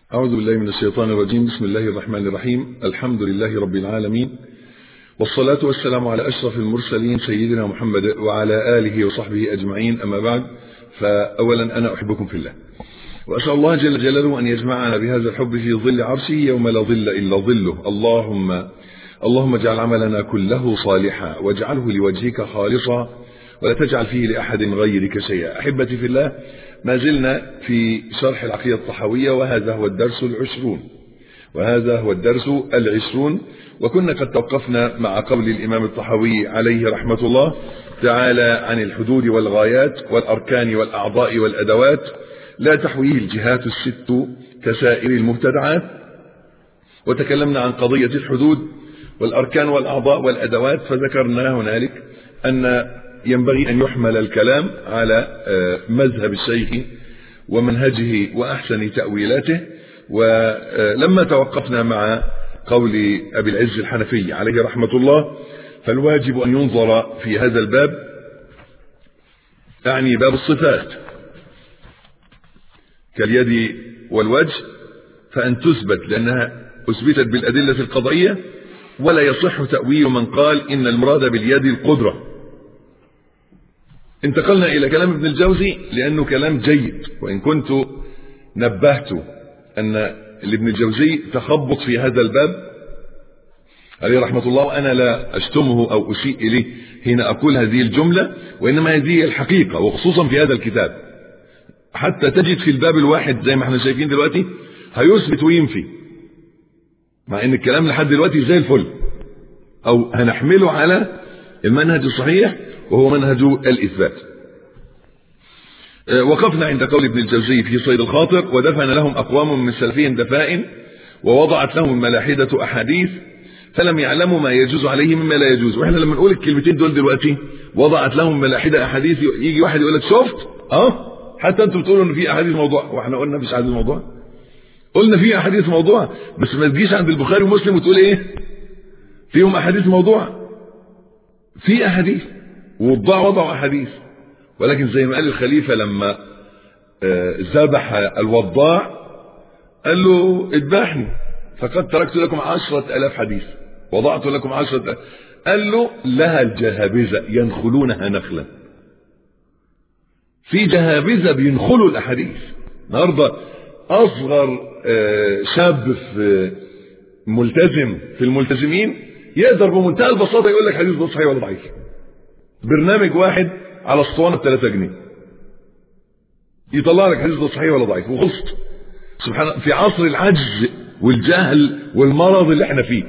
أعوذ بالله من الشيطان الرجيم بسم الله الرحمن الرحيم الحمد لله رب العالمين والصلاة والسلام على أشرف المرسلين سيدنا محمد وعلى آله وصحبه أجمعين أما بعد فأولا أنا أحبكم في الله وأسأل الله جل جلاله أن يجمعنا بهذا الحب في ظل عرشه يوم لا ظل إلا ظله اللهم اللهم اجعل عملنا كله صالحا واجعله لوجهك خالصا ولا تجعل فيه لأحد غيرك شيئا أحبتي في الله ما زلنا في شرح العقيدة الطحوية وهذا هو الدرس العشرون وهذا هو الدرس العشرون وكنا قد توقفنا مع قول الإمام الطحوي عليه رحمة الله تعالى عن الحدود والغايات والأركان والأعضاء والأدوات لا تحويه الجهات الست كسائر المبتدعات وتكلمنا عن قضية الحدود والأركان والأعضاء والأدوات فذكرنا هنالك أن ينبغي أن يحمل الكلام على مذهب الشيخ ومنهجه وأحسن تأويلاته ولما توقفنا مع قول أبي العز الحنفي عليه رحمة الله فالواجب أن ينظر في هذا الباب أعني باب الصفات كاليد والوجه فأن تثبت لأنها أثبتت بالأدلة القضائية ولا يصح تأويل من قال إن المراد باليد القدرة انتقلنا إلى كلام ابن الجوزي لأنه كلام جيد وإن كنت نبهت أن لابن الجوزي تخبط في هذا الباب عليه رحمة الله وأنا لا أشتمه أو أسيء إليه هنا أقول هذه الجملة وإنما هذه الحقيقة وخصوصا في هذا الكتاب حتى تجد في الباب الواحد زي ما احنا شايفين دلوقتي هيثبت وينفي مع ان الكلام لحد دلوقتي زي الفل او هنحمله على المنهج الصحيح وهو منهج الإثبات وقفنا عند قول ابن الجوزي في صيد الخاطر ودفن لهم أقوام من سلفهم دفائن ووضعت لهم الملاحدة أحاديث فلم يعلموا ما يجوز عليه مما لا يجوز واحنا لما نقول الكلمتين دول دلوقتي وضعت لهم ملاحدة أحاديث يجي واحد يقول لك شفت اه حتى انتم بتقولوا ان في احاديث موضوع واحنا قلنا مفيش احاديث موضوع قلنا في احاديث موضوع بس ما تجيش عند البخاري ومسلم وتقول ايه فيهم احاديث موضوع في احاديث ووضع وضعوا احاديث ولكن زي ما قال الخليفه لما ذبح الوضاع قال له اذبحني فقد تركت لكم عشرة ألاف حديث وضعت لكم عشرة ألاف قال له لها الجهابذة ينخلونها نخلا في جهابذة بينخلوا الأحاديث النهاردة أصغر شاب في ملتزم في الملتزمين يقدر بمنتهى البساطة يقول لك حديث ده صحيح ولا ضعيف برنامج واحد على اسطوانة ب 3 جنيه يطلع لك حديث ده صحيح ولا ضعيف وخلصت سبحان الله في عصر العجز والجهل والمرض اللي احنا فيه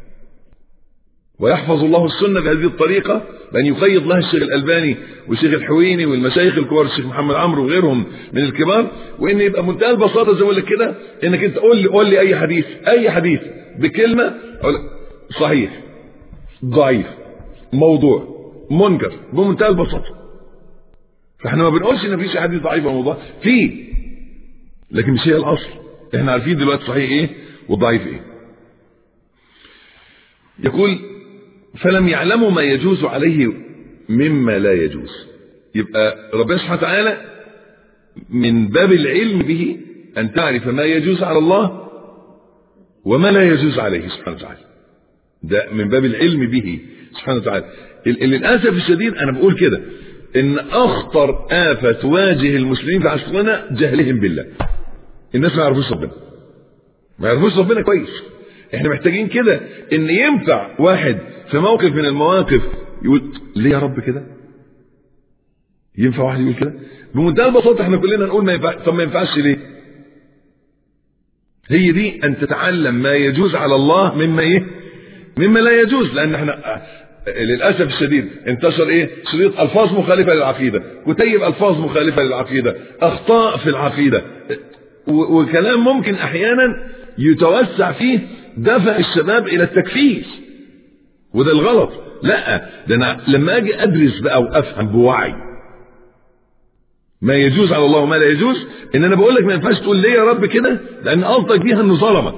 ويحفظ الله السنة بهذه الطريقة بأن يقيض لها الشيخ الألباني والشيخ الحويني والمشايخ الكبار الشيخ محمد عمرو وغيرهم من الكبار وإن يبقى منتهى البساطة زي ما أقول لك كده إنك أنت قول لي قول لي أي حديث أي حديث بكلمة أقول لك صحيح ضعيف موضوع منكر بمنتهى البساطة فاحنا ما بنقولش ان مفيش حديث ضعيف او موضوع في لكن مش هي الاصل احنا عارفين دلوقتي صحيح ايه وضعيف ايه يقول فلم يعلموا ما يجوز عليه مما لا يجوز يبقى ربنا سبحانه وتعالى من باب العلم به ان تعرف ما يجوز على الله وما لا يجوز عليه سبحانه وتعالى ده من باب العلم به سبحانه وتعالى للاسف الشديد انا بقول كده ان اخطر افه تواجه المسلمين في عصرنا جهلهم بالله الناس ما يعرفوش ربنا ما يعرفوش ربنا كويس احنا محتاجين كده ان ينفع واحد في موقف من المواقف يقول ليه يا رب كده ينفع واحد يقول كده بمنتهى البساطه احنا كلنا نقول ما ينفع طب ما ينفعش ليه هي دي ان تتعلم ما يجوز على الله مما ايه مما لا يجوز لان احنا للاسف الشديد انتشر ايه شريط الفاظ مخالفه للعقيده كتيب الفاظ مخالفه للعقيده اخطاء في العقيده وكلام ممكن احيانا يتوسع فيه دفع الشباب الى التكفير وده الغلط لا ده انا لما اجي ادرس بقى وافهم بوعي ما يجوز على الله وما لا يجوز ان انا بقول لك ما ينفعش تقول ليه يا رب كده لان قصدك بيها انه ظلمك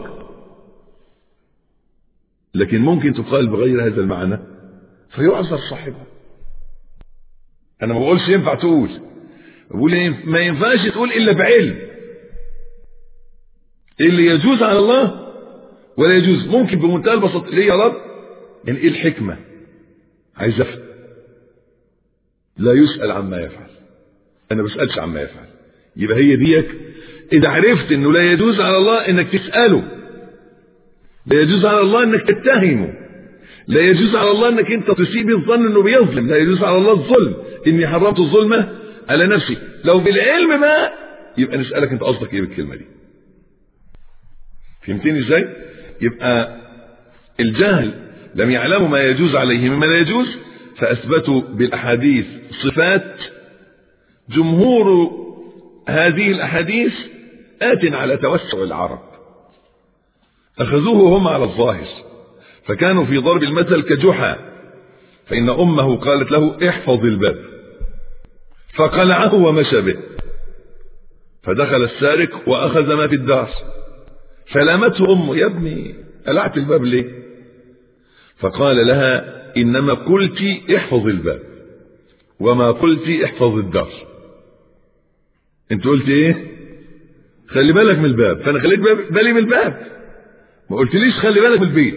لكن ممكن تقال بغير هذا المعنى فيعذر صاحبها انا ما بقولش ينفع تقول بقول ما ينفعش تقول الا بعلم اللي يجوز على الله ولا يجوز ممكن بمنتهى البساطة ليه يا رب يعني ايه الحكمة عايز افهم لا يسأل عما يفعل انا ما بسألش عما يفعل يبقى هي ديك اذا عرفت انه لا يجوز على الله انك تسأله لا يجوز على الله انك تتهمه لا يجوز على الله انك انت تسيب الظن انه بيظلم لا يجوز على الله الظلم اني حرمت الظلمة على نفسي لو بالعلم بقى يبقى نسألك انت قصدك ايه بالكلمة دي فهمتني ازاي يبقى الجهل لم يعلموا ما يجوز عليه مما لا يجوز فاثبتوا بالاحاديث صفات جمهور هذه الاحاديث ات على توسع العرب اخذوه هم على الظاهر فكانوا في ضرب المثل كجحا فان امه قالت له احفظ الباب فقلعه ومشى به فدخل السارق واخذ ما في الدار فلامته امه يا ابني قلعت الباب ليه فقال لها انما قلت احفظ الباب وما قلت احفظ الدار انت قلت ايه خلي بالك من الباب فانا خليت بالي من الباب ما قلتليش خلي بالك من البيت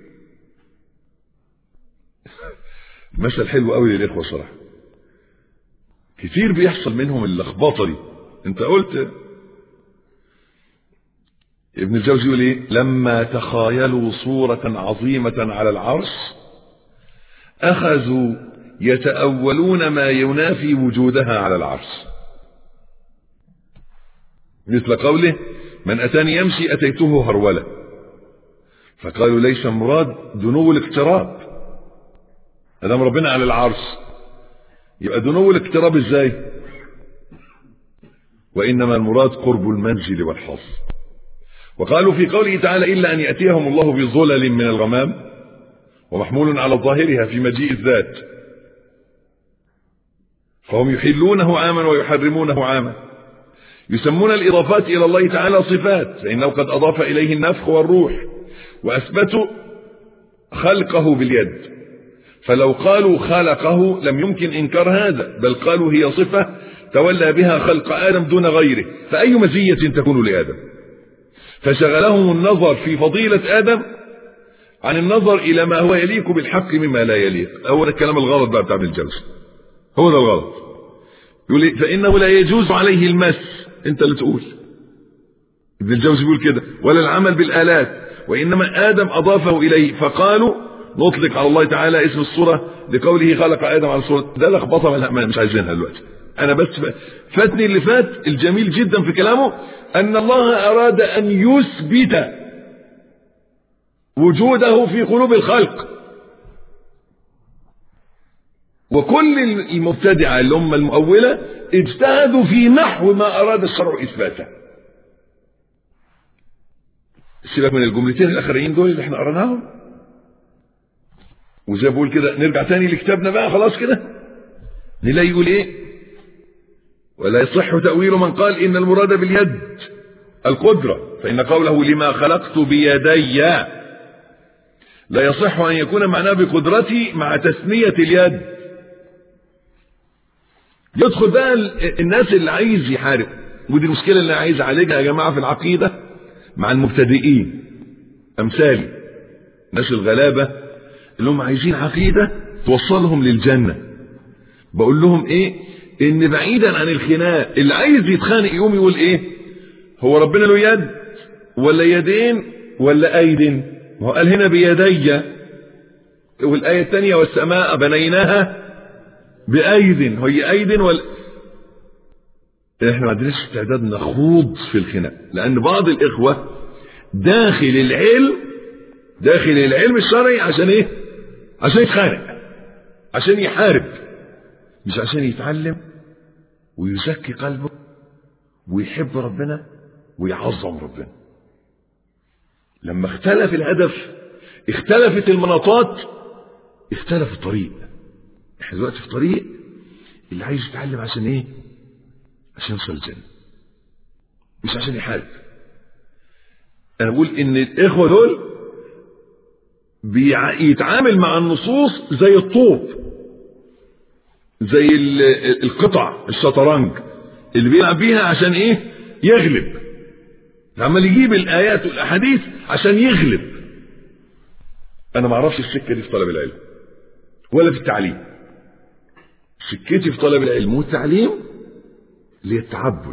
مثل حلو قوي للاخوه صراحه كتير بيحصل منهم اللخبطه دي انت قلت ابن الجوزي يقول ايه لما تخايلوا صورة عظيمة على العرش اخذوا يتأولون ما ينافي وجودها على العرش مثل قوله من اتاني يمشي اتيته هرولة فقالوا ليس مراد دنو الاقتراب ادام ربنا على العرش يبقى دنو الاقتراب ازاي وانما المراد قرب المنزل والحظ وقالوا في قوله تعالى إلا أن يأتيهم الله بظلل من الغمام ومحمول على ظاهرها في مجيء الذات فهم يحلونه عاما ويحرمونه عاما يسمون الإضافات إلى الله تعالى صفات فإنه قد أضاف إليه النفخ والروح وأثبتوا خلقه باليد فلو قالوا خلقه لم يمكن إنكار هذا بل قالوا هي صفة تولى بها خلق آدم دون غيره فأي مزية تكون لآدم فشغلهم النظر في فضيلة آدم عن النظر إلى ما هو يليق بالحق مما لا يليق هو ده الكلام الغلط بقى بتاع ابن الجوزي هو ده الغلط يقول إيه؟ فإنه لا يجوز عليه المس أنت اللي تقول ابن الجوزي بيقول كده ولا العمل بالآلات وإنما آدم أضافه إليه فقالوا نطلق على الله تعالى اسم الصورة لقوله خلق آدم على الصورة ده لخبطة مش عايزينها دلوقتي أنا بس فاتني اللي فات الجميل جدا في كلامه أن الله أراد أن يثبت وجوده في قلوب الخلق وكل المبتدعة اللي هم المؤولة اجتهدوا في نحو ما أراد الشرع إثباته سيبك من الجملتين الأخرين دول اللي احنا قرناهم وزي بقول كده نرجع تاني لكتابنا بقى خلاص كده نلاقي يقول ايه ولا يصح تأويل من قال إن المراد باليد القدرة فإن قوله لما خلقت بيدي لا يصح أن يكون معناه بقدرتي مع تسمية اليد يدخل بقى الناس اللي عايز يحارب ودي المشكلة اللي عايز أعالجها يا جماعة في العقيدة مع المبتدئين أمثالي الناس الغلابة اللي هم عايزين عقيدة توصلهم للجنة بقول لهم ايه ان بعيدا عن الخناق اللي عايز يتخانق يقوم يقول ايه هو ربنا له يد ولا يدين ولا ايد ما هو قال هنا بيدي والايه الثانيه والسماء بنيناها بايد هي ايد ولا احنا ما عندناش استعداد نخوض في الخناق لان بعض الاخوه داخل العلم داخل العلم الشرعي عشان ايه عشان يتخانق عشان يحارب مش عشان يتعلم ويزكي قلبه ويحب ربنا ويعظم ربنا لما اختلف الهدف اختلفت المناطات اختلف الطريق احنا دلوقتي في طريق اللي عايز يتعلم عشان ايه عشان يوصل الجنة مش عشان يحارب انا بقول ان الاخوة دول بيتعامل مع النصوص زي الطوب زي القطع الشطرنج اللي بيلعب بيها عشان ايه يغلب عمال يجيب الآيات والأحاديث عشان يغلب أنا ما أعرفش السكة دي في طلب العلم ولا في التعليم سكتي في طلب العلم والتعليم للتعبد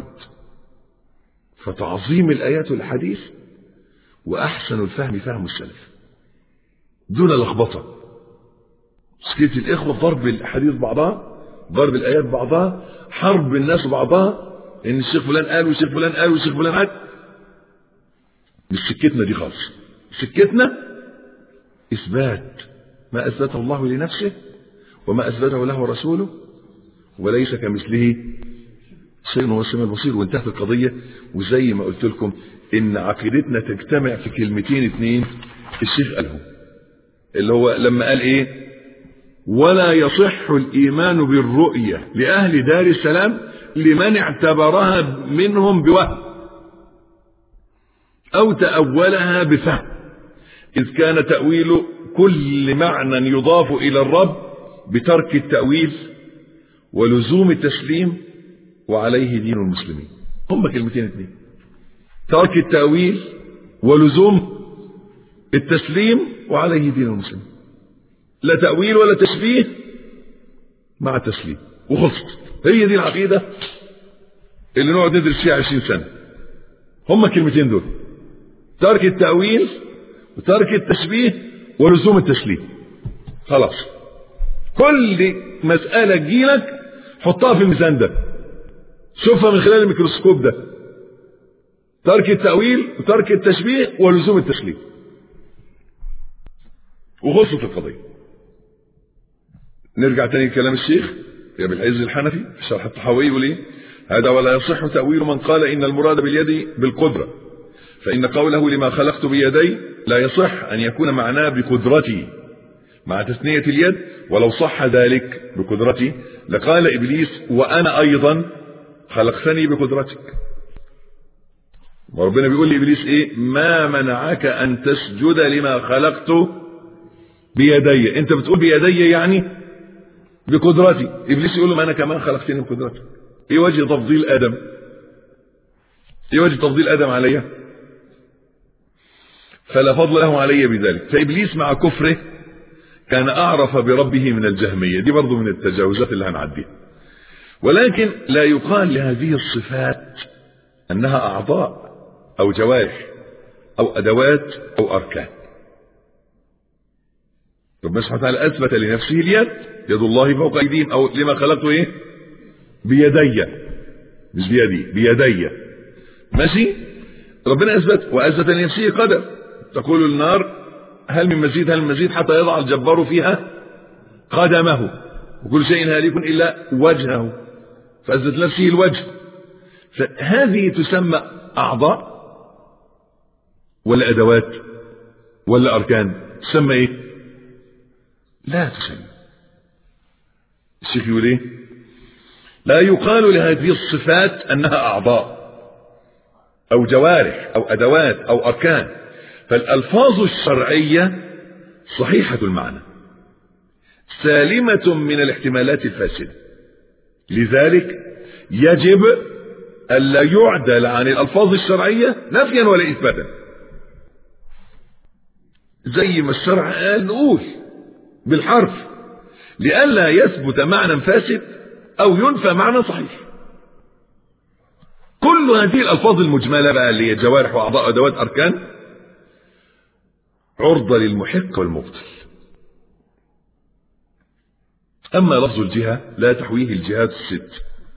فتعظيم الآيات والحديث وأحسن الفهم فهم السلف دون لخبطة سكت الإخوة ضرب الأحاديث بعضها ضرب الآيات بعضها حرب الناس بعضها إن الشيخ فلان قال والشيخ فلان قال والشيخ فلان قال مش سكتنا دي خالص سكتنا إثبات ما أثبته الله لنفسه وما أثبته له رسوله وليس كمثله شيء هو السميع البصير وانتهت القضية وزي ما قلت لكم إن عقيدتنا تجتمع في كلمتين اتنين الشيخ قالهم اللي هو لما قال إيه ولا يصح الإيمان بالرؤية لأهل دار السلام لمن اعتبرها منهم بوهم أو تأولها بفهم إذ كان تأويل كل معنى يضاف إلى الرب بترك التأويل ولزوم التسليم وعليه دين المسلمين هم كلمتين اثنين ترك التأويل ولزوم التسليم وعليه دين المسلمين لا تأويل ولا تشبيه مع تسليم وخلصت هي دي العقيدة اللي نقعد ندرس فيها عشرين سنة هم كلمتين دول ترك التأويل وترك التشبيه ولزوم التسليم خلاص كل مسألة تجيلك حطها في الميزان ده شوفها من خلال الميكروسكوب ده ترك التأويل وترك التشبيه ولزوم التسليم وخلصت القضية نرجع تاني لكلام الشيخ يا بالعز الحنفي في شرح الطحاوي يقول ايه هذا ولا يصح تأويل من قال إن المراد باليد بالقدرة فإن قوله لما خلقت بيدي لا يصح أن يكون معناه بقدرتي مع تثنية اليد ولو صح ذلك بقدرتي لقال إبليس وأنا أيضا خلقتني بقدرتك وربنا بيقول لإبليس إيه ما منعك أن تسجد لما خلقت بيدي أنت بتقول بيدي يعني بقدرتي إبليس يقول له ما أنا كمان خلقتني بقدرتك إيه وجه تفضيل آدم إيه وجه تفضيل آدم عليا فلا فضل له علي بذلك فإبليس مع كفره كان أعرف بربه من الجهمية دي برضو من التجاوزات اللي هنعديها ولكن لا يقال لهذه الصفات أنها أعضاء أو جوارح أو أدوات أو أركان ربنا سبحانه وتعالى أثبت لنفسه اليد يد الله فوق أيديهم أو لما خلقته إيه بيدي مش بيدي بيدي ماشي ربنا أثبت وأثبت لنفسه قدر تقول النار هل من مزيد هل من مزيد حتى يضع الجبار فيها قدمه وكل شيء هالك إلا وجهه فأثبت نفسه الوجه فهذه تسمى أعضاء ولا أدوات ولا أركان تسمى إيه لا تسمى الشيخ يقول إيه لا يقال لهذه الصفات أنها أعضاء أو جوارح أو أدوات أو أركان فالألفاظ الشرعية صحيحة المعنى سالمة من الاحتمالات الفاسدة لذلك يجب ألا يعدل عن الألفاظ الشرعية نفيا ولا إثباتا زي ما الشرع قال نقول بالحرف لئلا يثبت معنى فاسد أو ينفى معنى صحيح كل هذه الألفاظ المجملة بقى اللي هي جوارح وأعضاء أدوات أركان عرضة للمحق والمبطل أما لفظ الجهة لا تحويه الجهات الست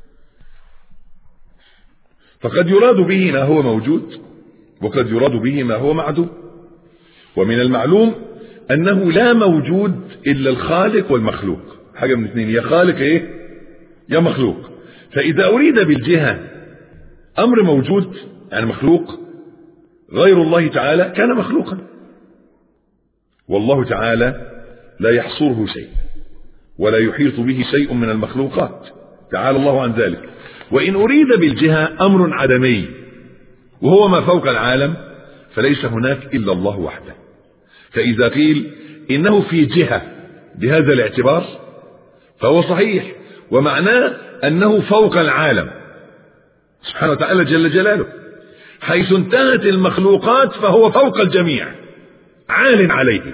فقد يراد به ما هو موجود وقد يراد به ما هو معدوم ومن المعلوم أنه لا موجود إلا الخالق والمخلوق حاجة من اثنين يا خالق إيه يا مخلوق فإذا أريد بالجهة أمر موجود يعني مخلوق غير الله تعالى كان مخلوقا والله تعالى لا يحصره شيء ولا يحيط به شيء من المخلوقات تعالى الله عن ذلك وإن أريد بالجهة أمر عدمي وهو ما فوق العالم فليس هناك إلا الله وحده فإذا قيل إنه في جهة بهذا الاعتبار فهو صحيح ومعناه أنه فوق العالم سبحانه وتعالى جل جلاله حيث انتهت المخلوقات فهو فوق الجميع عال عليه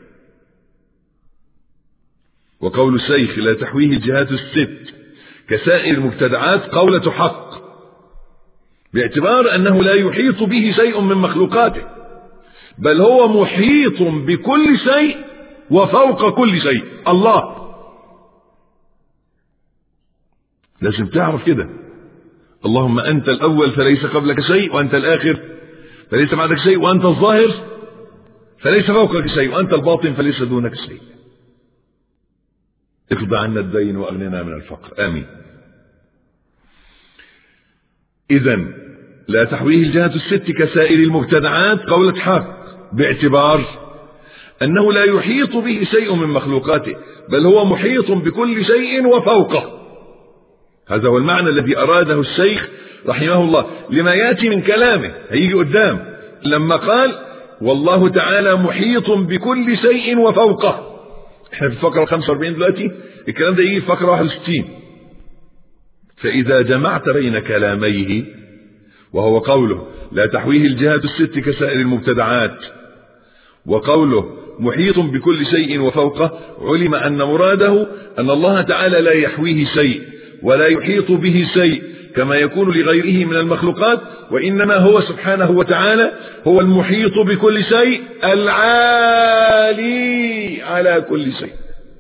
وقول الشيخ لا تحويه الجهات الست كسائر المبتدعات قولة حق باعتبار أنه لا يحيط به شيء من مخلوقاته بل هو محيط بكل شيء وفوق كل شيء الله لازم تعرف كده اللهم أنت الأول فليس قبلك شيء وأنت الآخر فليس بعدك شيء وأنت الظاهر فليس فوقك شيء وأنت الباطن فليس دونك شيء اقضى عنا الدين وأغننا من الفقر آمين إذا لا تحويه الجهة الست كسائر المبتدعات قولة حق باعتبار أنه لا يحيط به شيء من مخلوقاته بل هو محيط بكل شيء وفوقه هذا هو المعنى الذي أراده الشيخ رحمه الله لما يأتي من كلامه هيجي قدام لما قال والله تعالى محيط بكل شيء وفوقه احنا في الفقرة 45 دلوقتي الكلام ده يجي في فقرة 61 فإذا جمعت بين كلاميه وهو قوله لا تحويه الجهات الست كسائر المبتدعات وقوله محيط بكل شيء وفوقه علم أن مراده أن الله تعالى لا يحويه شيء ولا يحيط به شيء كما يكون لغيره من المخلوقات وإنما هو سبحانه وتعالى هو المحيط بكل شيء العالي على كل شيء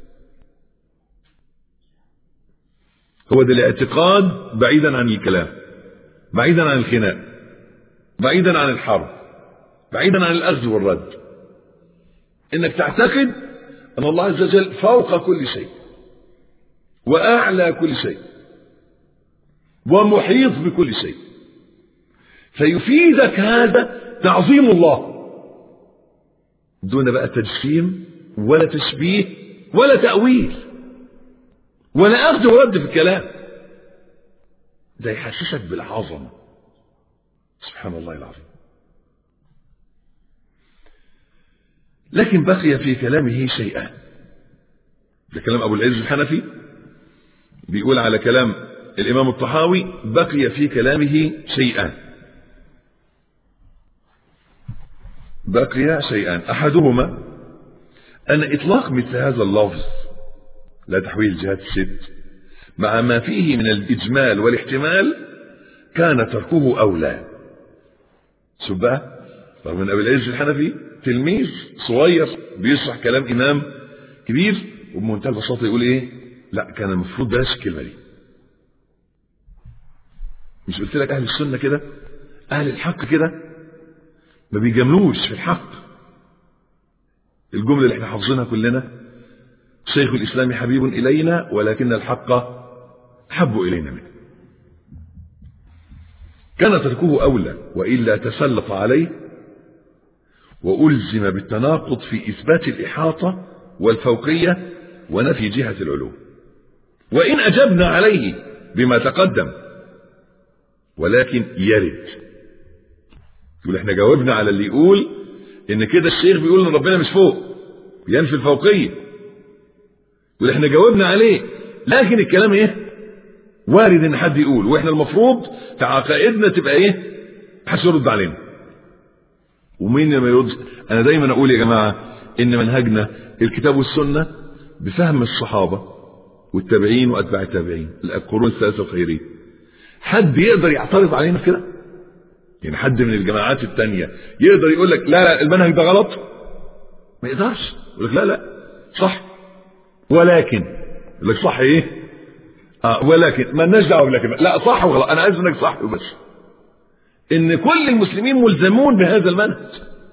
هو ده الاعتقاد بعيدا عن الكلام بعيدا عن الخناق بعيدا عن الحرب بعيدا عن الأخذ والرد انك تعتقد ان الله عز وجل فوق كل شيء واعلى كل شيء ومحيط بكل شيء فيفيدك هذا تعظيم الله دون بقى تجسيم ولا تشبيه ولا تأويل ولا أخذ ورد في الكلام ده يحسسك بالعظمة سبحان الله العظيم لكن بقي في كلامه شيئان ده كلام أبو العز الحنفي بيقول على كلام الإمام الطحاوي بقي في كلامه شيئان بقي شيئان أحدهما أن إطلاق مثل هذا اللفظ لا تحويل الجهات الست مع ما فيه من الإجمال والاحتمال كان تركه أولى شوف بقى رغم أن أبي العز الحنفي تلميذ صغير بيشرح كلام إمام كبير وبمنتهى البساطة يقول إيه لا كان المفروض بلاش الكلمة دي مش قلت لك أهل السنة كده أهل الحق كده ما بيجاملوش في الحق الجملة اللي احنا حافظينها كلنا شيخ الإسلام حبيب إلينا ولكن الحق حب إلينا منه كان تركه أولى وإلا تسلط عليه وألزم بالتناقض في إثبات الإحاطة والفوقية ونفي جهة العلو وإن أجبنا عليه بما تقدم ولكن يرد يقول احنا جاوبنا على اللي يقول ان كده الشيخ بيقول ان ربنا مش فوق ينفي الفوقية يقول احنا جاوبنا عليه لكن الكلام ايه وارد ان حد يقول واحنا المفروض في عقائدنا تبقى ايه محدش يرد علينا ومين ما يرد انا دايما اقول يا جماعه ان منهجنا الكتاب والسنه بفهم الصحابه والتابعين واتباع التابعين القرون الثلاثه الخيرين حد يقدر يعترض علينا في كده يعني حد من الجماعات التانية يقدر يقول لك لا لا المنهج ده غلط ما يقدرش يقول لك لا لا صح ولكن يقول لك صح ايه اه ولكن ما لناش دعوه باللكن لا صح وغلط انا عايز انك صح وبس ان كل المسلمين ملزمون بهذا المنهج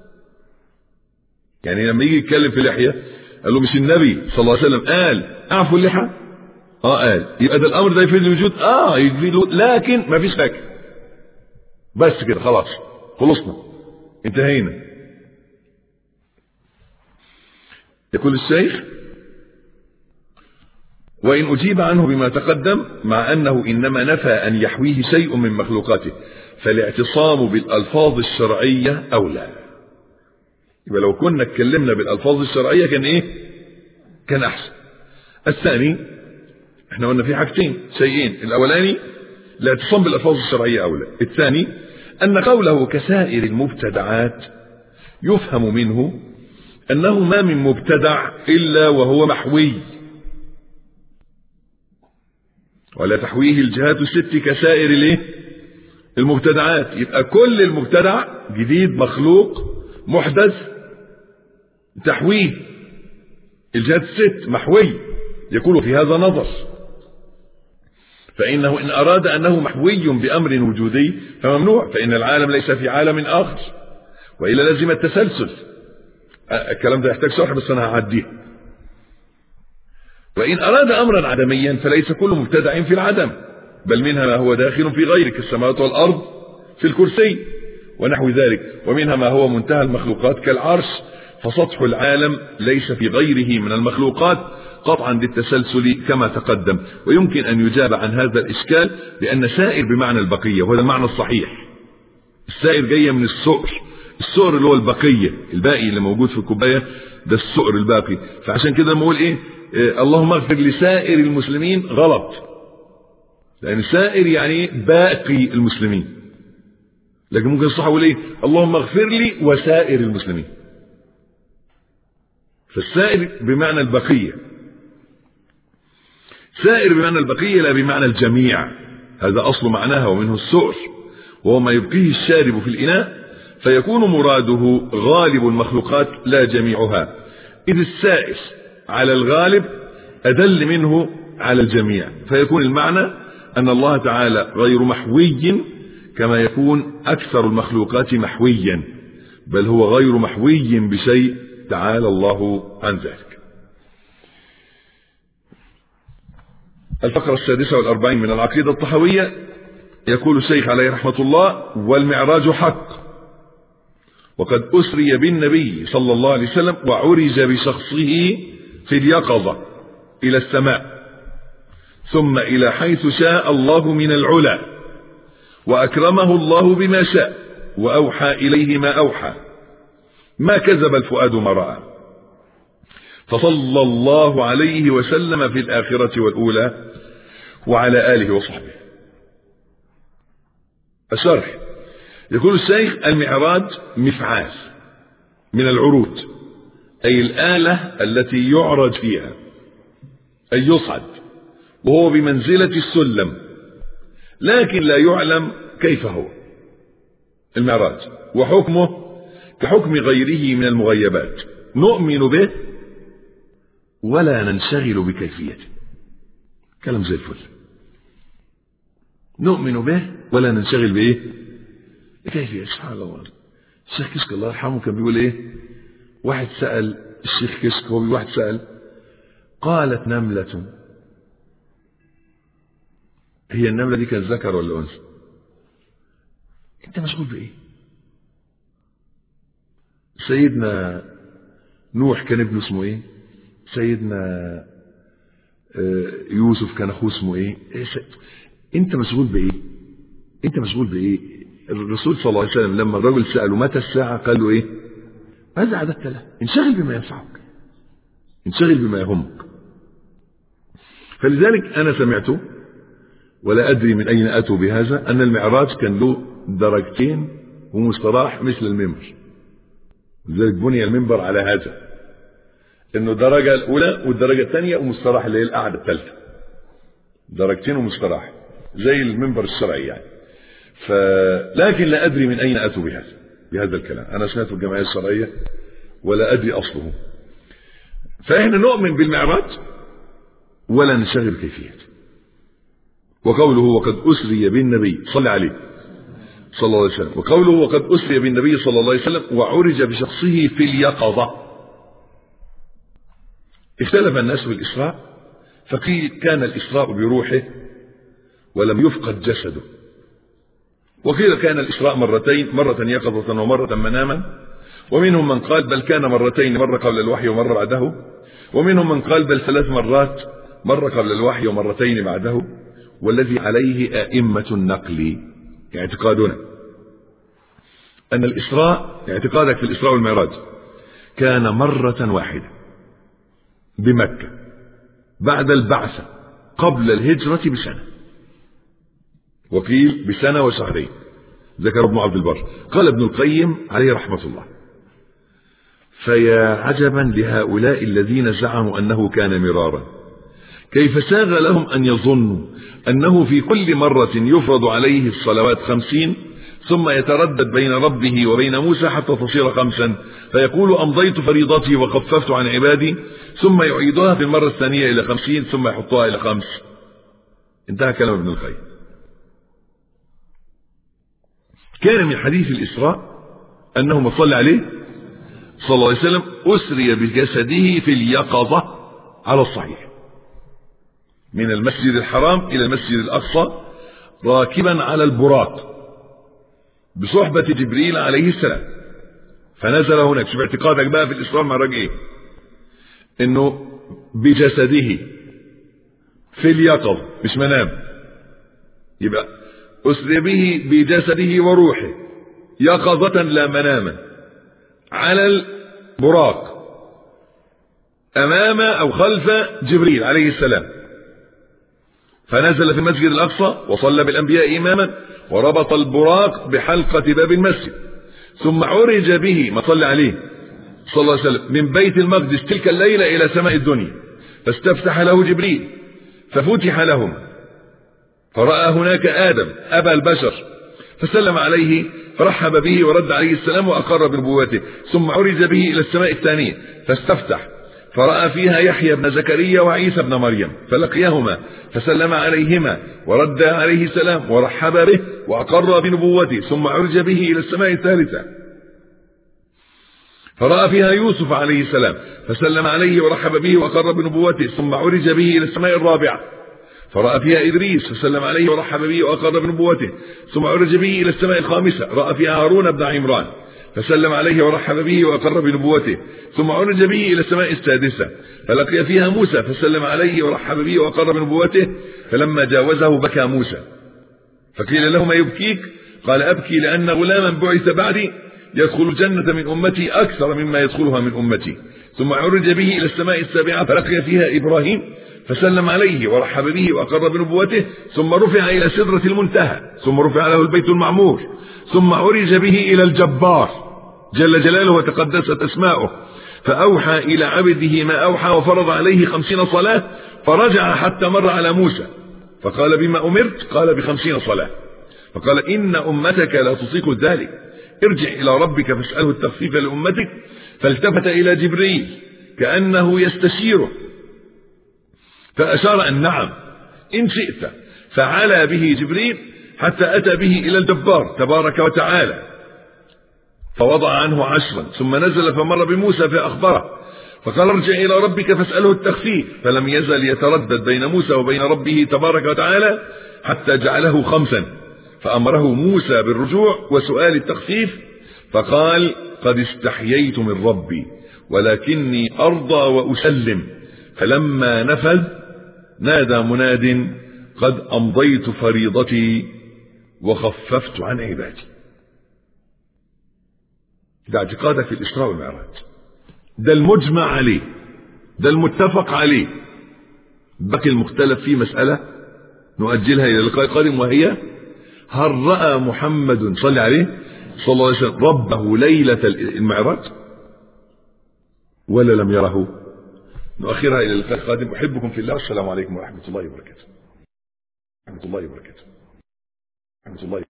يعني لما يجي يتكلم في لحيه قال له مش النبي صلى الله عليه وسلم قال اعفوا اللحى اه قال يبقى ده الامر ده يفيد الوجود اه يفيد لكن ما فيش لكن بس كده خلاص خلصنا انتهينا يقول الشيخ وإن أجيب عنه بما تقدم مع أنه إنما نفى أن يحويه شيء من مخلوقاته فالاعتصام بالألفاظ الشرعية أولى يبقى لو كنا اتكلمنا بالألفاظ الشرعية كان إيه كان أحسن الثاني احنا قلنا في حاجتين شيئين الأولاني الاعتصام بالألفاظ الشرعية أولى الثاني أن قوله كسائر المبتدعات يفهم منه أنه ما من مبتدع إلا وهو محوي ولا تحويه الجهات الست كسائر الايه المبتدعات يبقى كل المبتدع جديد مخلوق محدث تحويه الجهات الست محوي يكون في هذا نظر فإنه إن أراد أنه محوي بأمر وجودي فممنوع فإن العالم ليس في عالم آخر وإلا لازم التسلسل الكلام ده يحتاج شرح بس أنا هعديه وإن أراد أمرا عدميا فليس كل مبتدع في العدم بل منها ما هو داخل في غيره كالسماوات والأرض في الكرسي ونحو ذلك ومنها ما هو منتهى المخلوقات كالعرش فسطح العالم ليس في غيره من المخلوقات قطعا للتسلسل كما تقدم ويمكن أن يجاب عن هذا الإشكال بأن سائر بمعنى البقية وهذا المعنى الصحيح السائر جاية من السؤر السؤر اللي هو البقية الباقي اللي موجود في الكوباية ده السؤر الباقي فعشان كده لما اقول ايه, إيه اللهم اغفر لسائر المسلمين غلط لأن سائر يعني باقي المسلمين لكن ممكن الصح يقول ايه اللهم اغفر لي وسائر المسلمين فالسائر بمعنى البقية سائر بمعنى البقية لا بمعنى الجميع هذا أصل معناها ومنه السؤر وهو ما يبقيه الشارب في الإناء فيكون مراده غالب المخلوقات لا جميعها إذ السائر على الغالب أدل منه على الجميع فيكون المعنى أن الله تعالى غير محوي كما يكون أكثر المخلوقات محويا بل هو غير محوي بشيء تعالى الله عن ذلك الفقرة السادسة والأربعين من العقيدة الطحوية يقول الشيخ عليه رحمة الله والمعراج حق وقد أسري بالنبي صلى الله عليه وسلم وعرج بشخصه في اليقظة إلى السماء ثم إلى حيث شاء الله من العلا وأكرمه الله بما شاء وأوحى إليه ما أوحى ما كذب الفؤاد ما رأى فصلى الله عليه وسلم في الآخرة والأولى وعلى آله وصحبه الشرح يقول الشيخ المعراج مفعال من العروج أي الآلة التي يعرج فيها أي يصعد وهو بمنزلة السلم لكن لا يعلم كيف هو المعراج وحكمه كحكم غيره من المغيبات نؤمن به ولا ننشغل بكيفيته كلام زي الفل نؤمن به ولا ننشغل بايه بكيفية سبحان الله الشيخ كشك الله يرحمه كان بيقول ايه واحد سأل الشيخ كشك هو واحد سأل قالت نملة هي النملة دي كانت ذكر ولا أنثى انت مشغول بايه سيدنا نوح كان ابنه اسمه ايه سيدنا يوسف كان اخوه اسمه ايه, إيه س... انت مشغول بايه انت مشغول بايه الرسول صلى الله عليه وسلم لما الرجل سأله متى الساعة قال له ايه ماذا عددت له انشغل بما ينفعك انشغل بما يهمك فلذلك انا سمعت ولا ادري من اين اتوا بهذا ان المعراج كان له درجتين ومستراح مثل المنبر لذلك بني المنبر على هذا انه الدرجه الاولى والدرجه الثانيه ومستراح اللي هي القعده الثالثه درجتين ومستراح زي المنبر الشرعي يعني فلكن لا ادري من اين اتوا بهذا بهذا الكلام انا سمعته الجمعيه الشرعيه ولا ادري اصله فاحنا نؤمن بالمعراج ولا نشغل كيفيته وقوله وقد اسري بالنبي صلى عليه صلى الله عليه وسلم وقوله وقد اسري بالنبي صلى الله عليه وسلم وعرج بشخصه في اليقظه اختلف الناس في الإسراء فقيل كان الإسراء بروحه ولم يفقد جسده وقيل كان الإسراء مرتين مرة يقظة ومرة مناما ومنهم من قال بل كان مرتين مرة قبل الوحي ومرة بعده ومنهم من قال بل ثلاث مرات مرة قبل الوحي ومرتين بعده والذي عليه أئمة النقل اعتقادنا أن الإسراء اعتقادك في الإسراء والمعراج كان مرة واحدة بمكة بعد البعثة قبل الهجرة بسنة وقيل بسنة وشهرين ذكر ابن عبد البر قال ابن القيم عليه رحمة الله فيا عجبا لهؤلاء الذين زعموا أنه كان مرارا كيف ساغ لهم أن يظنوا أنه في كل مرة يفرض عليه الصلوات خمسين ثم يتردد بين ربه وبين موسى حتى تصير خمسا فيقول أمضيت فريضتي وخففت عن عبادي ثم يعيدها في المرة الثانية إلى خمسين ثم يحطها إلى خمس انتهى كلام ابن القيم كان من حديث الإسراء أنه صلى عليه صلى الله عليه وسلم أسري بجسده في اليقظة على الصحيح من المسجد الحرام إلى المسجد الأقصى راكبا على البراق بصحبة جبريل عليه السلام فنزل هناك شوف اعتقادك بقى في الإسلام مع ايه انه بجسده في اليقظ مش منام يبقى أسري به بجسده وروحه يقظة لا مناما على البراق أمام أو خلف جبريل عليه السلام فنزل في المسجد الأقصى وصلى بالأنبياء إماما وربط البراق بحلقة باب المسجد ثم عرج به ما صلى عليه صلى الله عليه وسلم من بيت المقدس تلك الليلة إلى سماء الدنيا فاستفتح له جبريل ففتح لهم فرأى هناك آدم أبا البشر فسلم عليه فرحب به ورد عليه السلام وأقر بنبوته ثم عرج به إلى السماء الثانية فاستفتح فرأى فيها يحيى بن زكريا وعيسى بن مريم فلقيهما فسلم عليهما ورد عليه السلام ورحب به وأقر بنبوته ثم عرج به إلى السماء الثالثة فرأى فيها يوسف عليه السلام فسلم عليه ورحب به وأقر بنبوته ثم عرج به إلى السماء الرابعة فرأى فيها إدريس فسلم عليه ورحب به وأقر بنبوته ثم عرج به إلى السماء الخامسة رأى فيها هارون بن عمران فسلم عليه ورحب به وأقر بنبوته ثم عرج به إلى السماء السادسة فلقي فيها موسى فسلم عليه ورحب به وأقر بنبوته فلما جاوزه بكى موسى فقيل له ما يبكيك قال أبكي لأن غلاما بعث بعدي يدخل الجنة من أمتي أكثر مما يدخلها من أمتي ثم عرج به إلى السماء السابعة فلقي فيها إبراهيم فسلم عليه ورحب به وأقر بنبوته ثم رفع إلى سدرة المنتهى ثم رفع له البيت المعمور ثم عرج به إلى الجبار جل جلاله وتقدست أسماؤه فأوحى إلى عبده ما أوحى وفرض عليه خمسين صلاة فرجع حتى مر على موسى فقال بما أمرت قال بخمسين صلاة فقال إن أمتك لا تطيق ذلك ارجع إلى ربك فاسأله التخفيف لأمتك فالتفت إلى جبريل كأنه يستشيره فأشار أن نعم إن شئت فعلى به جبريل حتى أتى به إلى الجبار تبارك وتعالى فوضع عنه عشرا ثم نزل فمر بموسى فأخبره فقال ارجع إلى ربك فاسأله التخفيف فلم يزل يتردد بين موسى وبين ربه تبارك وتعالى حتى جعله خمسا فأمره موسى بالرجوع وسؤال التخفيف فقال قد استحييت من ربي ولكني أرضى وأسلم فلما نفذ نادى مناد قد أمضيت فريضتي وخففت عن عبادي ده اعتقادك في الإسراء والمعراج ده المجمع عليه ده المتفق عليه بقي المختلف فيه مسألة نؤجلها إلى اللقاء القادم وهي هل رأى محمد صلى عليه صلى الله عليه وسلم ربه ليلة المعراج ولا لم يره نؤخرها إلى اللقاء القادم أحبكم في الله والسلام عليكم ورحمة الله وبركاته ورحمة الله وبركاته ورحمة الله